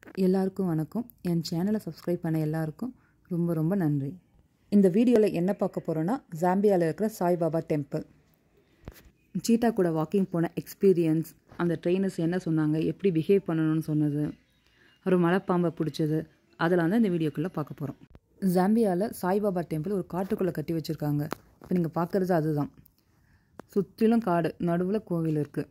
எல்லாருக்கும் வணக்கம் என் சேனலை சப்ஸ்கிரைப் பண்ண எல்லாருக்கும் ரொம்ப ரொம்ப நன்றி இந்த வீடியோவில் என்ன பார்க்க போகிறோன்னா ஜாம்பியாவில் இருக்கிற சாய்பாபா டெம்பிள் சீட்டா கூட வாக்கிங் போன எக்ஸ்பீரியன்ஸ் அந்த ட்ரெயினர்ஸ் என்ன சொன்னாங்க எப்படி பிஹேவ் பண்ணணும்னு சொன்னது ஒரு மலைப்பாம்பை பிடிச்சது அதெல்லாம் தான் இந்த வீடியோக்குள்ளே பார்க்க போகிறோம் ஜாம்பியாவில் சாய்பாபா டெம்பிள் ஒரு காட்டுக்குள்ளே கட்டி வச்சுருக்காங்க இப்போ நீங்கள் பார்க்குறது அதுதான் சுற்றிலும் காடு நடுவில் கோவில் இருக்குது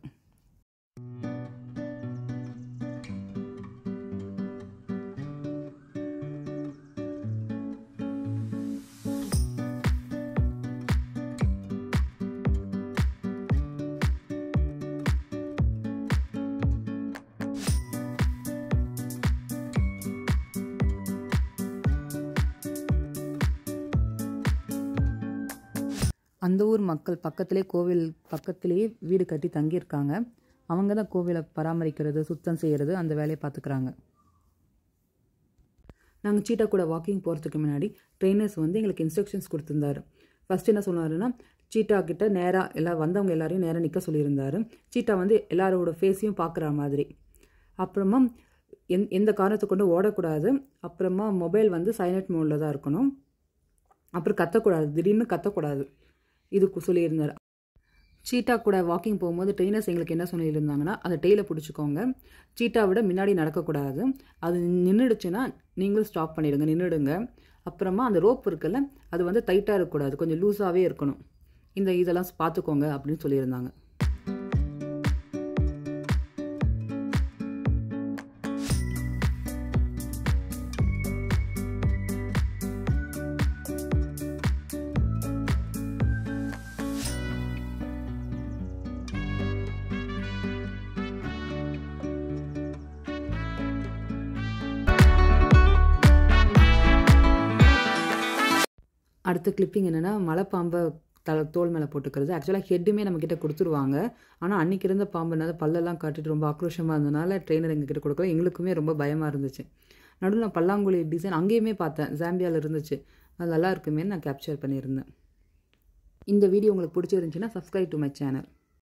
அந்த ஊர் மக்கள் பக்கத்திலே கோவில் பக்கத்திலேயே வீடு கட்டி தங்கியிருக்காங்க அவங்க தான் கோவிலை பராமரிக்கிறது சுத்தம் செய்கிறது அந்த வேலையை பார்த்துக்கிறாங்க நாங்கள் சீட்டா கூட வாக்கிங் போகிறதுக்கு முன்னாடி ட்ரெயினர்ஸ் வந்து எங்களுக்கு இன்ஸ்ட்ரக்ஷன்ஸ் கொடுத்துருந்தாரு ஃபஸ்ட் என்ன சொன்னாருன்னா சீட்டா கிட்ட நேராக எல்லா வந்தவங்க எல்லாரையும் நேராக நிற்க சொல்லியிருந்தாரு சீட்டா வந்து எல்லாரோட ஃபேஸையும் பார்க்குற மாதிரி அப்புறமா எந் எந்த காரணத்தை கொண்டு ஓடக்கூடாது அப்புறமா மொபைல் வந்து சைலண்ட் மோடில் தான் இருக்கணும் அப்புறம் கத்தக்கூடாது திடீர்னு கத்தக்கூடாது இதுக்கு சொல்லியிருந்தார் சீட்டா கூட வாக்கிங் போகும்போது ட்ரெயினர்ஸ் எங்களுக்கு என்ன சொல்லியிருந்தாங்கன்னா அந்த டெய்லை பிடிச்சிக்கோங்க சீட்டா விட முன்னாடி நடக்கக்கூடாது அது நின்றுடுச்சுன்னா நீங்களும் ஸ்டாப் பண்ணிடுங்க நின்றுடுங்க அப்புறமா அந்த ரோப் இருக்குல்ல அது வந்து டைட்டாக இருக்கக்கூடாது கொஞ்சம் லூஸாகவே இருக்கணும் இந்த இதெல்லாம் பார்த்துக்கோங்க அப்படின்னு சொல்லியிருந்தாங்க அடுத்த கிளிப்பிங் என்னென்னா மலைப்பாம்பை தலை தோல் மேலே போட்டுக்கிறது ஆக்சுவலாக ஹெட்டுமே நம்மக்கிட்ட கொடுத்துருவாங்க ஆனால் அன்றைக்கி இருந்த பாம்புனால பல்லெல்லாம் காட்டிட்டு ரொம்ப ஆக்ரோஷமாக இருந்தனால ட்ரெயினர் எங்ககிட்ட கொடுக்கல எங்களுக்குமே ரொம்ப பயமாக இருந்துச்சு நடுவில் பல்லாங்குழி டிசைன் அங்கேயுமே பார்த்தேன் ஜாம்பியாவில் இருந்துச்சு அது நல்லா இருக்குமே நான் கேப்சர் பண்ணியிருந்தேன் இந்த வீடியோ உங்களுக்கு பிடிச்சிருந்துச்சின்னா சப்ஸ்கிரைப் டு மை சேனல்